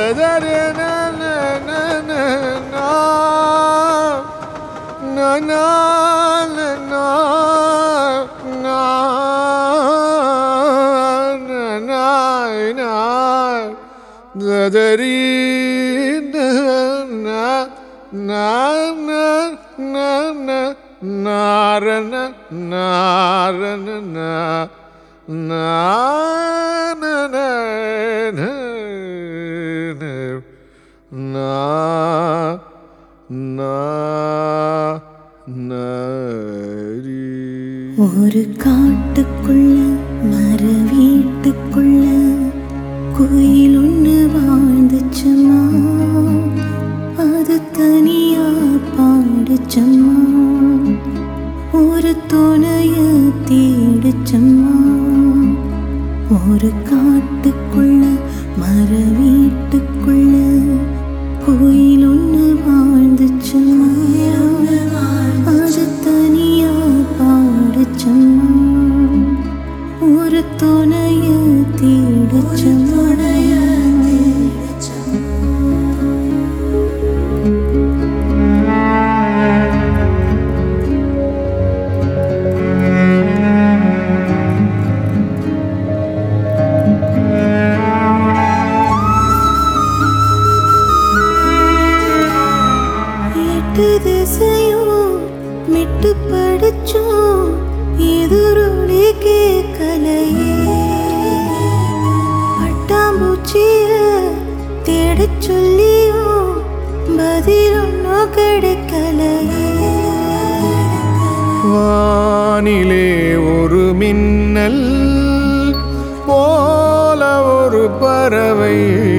ததரே நா நா நா நா நா. நா நா நா நா நா. நா நா நா. ததரி நா நா நா நா நா நா. நாரண நாரண நா நாரண நா நா நரி ஒரு காட்டுக்குள்ள மர வீட்டுக்குள்ள குயில் ஒண்ணு வாழ்ந்துச்சம்மா அது தனியா பாடுச்சம்மா ஒரு துணைய தேடுச்சம்மா ஒரு காட்டுக்குள்ள மர வீட்டுக்குள்ள குயில் ஒண்ணு வாழ்ந்துச்சம்மா அது தனியா பாடுச்சம்மா ஒரு துணைய தேடுச்சம்மா எட்டு திசையும் மெட்டு படிச்சோம் எதிரொலி கேட்கலையே பட்டாம்பூச்சிய தேடச் சொல்லியும் பதில் ஒன்றும் கிடைக்கலையே வானிலே ஒரு மின்னல் போல ஒரு பறவை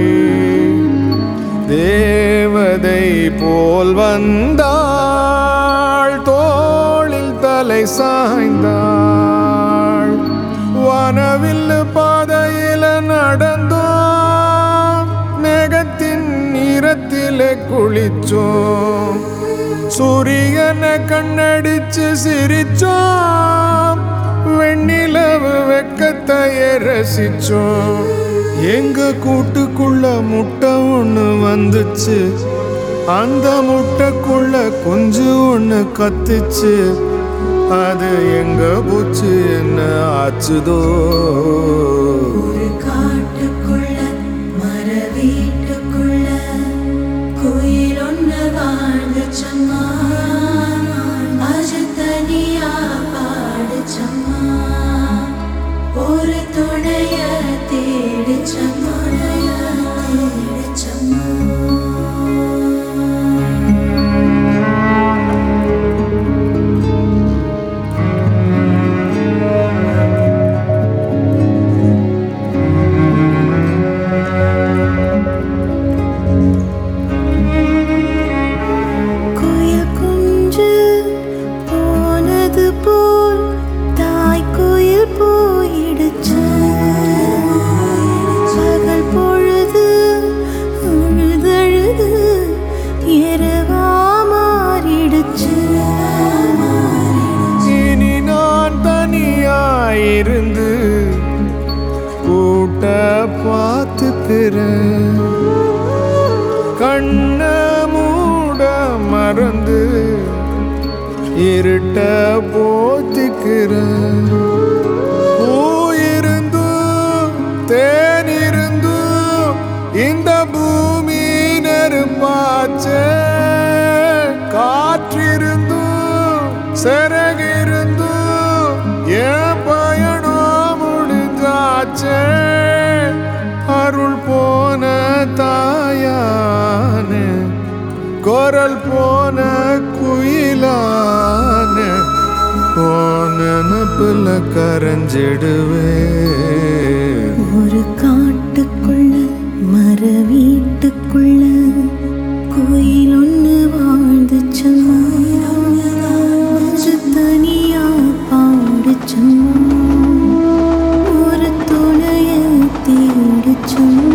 தேவதை போல் வந்தாள் தோளில் தலை சாய்ந்தாள் வனவில்லு பாதையில நடந்தோம் மேகத்தின் நிறத்திலே குளிச்சோம் சூரியனை கண்ணடிச்சு சிரிச்சோம் வெண்ணிலவு வெக்கத்தைய ரசிச்சோம் எங்க கூட்டுக்குள்ள முட்டை ஒண்ணு வந்துச்சு அந்த முட்டைக்குள்ள குஞ்சு ஒண்ணு கத்துச்சு அது எங்க போச்சு என்ன ஆச்சுதோ ஒரு காட்டுக்குள்ள மர வீட்டுக்குள்ள குயில் ஒண்ணு வாழ்ந்துச்சம்மா அது தனியா பாடுச்சம்மா ஒரு துணைய தேடிச்சம்மா தேடிச்சம்மா குயில் குஞ்சு போனது போல் தாய் குயில் போயிடுச்சு பகல் பொழுது அழுதழுது இரவா மாறிடுச்சு இனி நான் தனியாயிருந்து கூட்ட பார்த்துக்கிறேன் கண்ண மூட மறந்து இருட்ட போத்திக்கிறேன் பூயிருந்தும் தேனிருந்தும் இந்த பூமி நெருப்பாச்சே காற்றிருந்தும் சிறகிருந்தும் என் பயணம் முடிஞ்சாச்சே அருள் போன தாயானே குரல் போன குயிலானே நினப்புல கரைஞ்சிடுவேன் ஒரு காட்டுக்குள்ள மர வீட்டுக்குள்ள குயில் ஒண்ணு வாழ்ந்துச்சம்மா அது தனியா பாடுச்சம்மா ஒரு துணைய தேடிச்சம்மா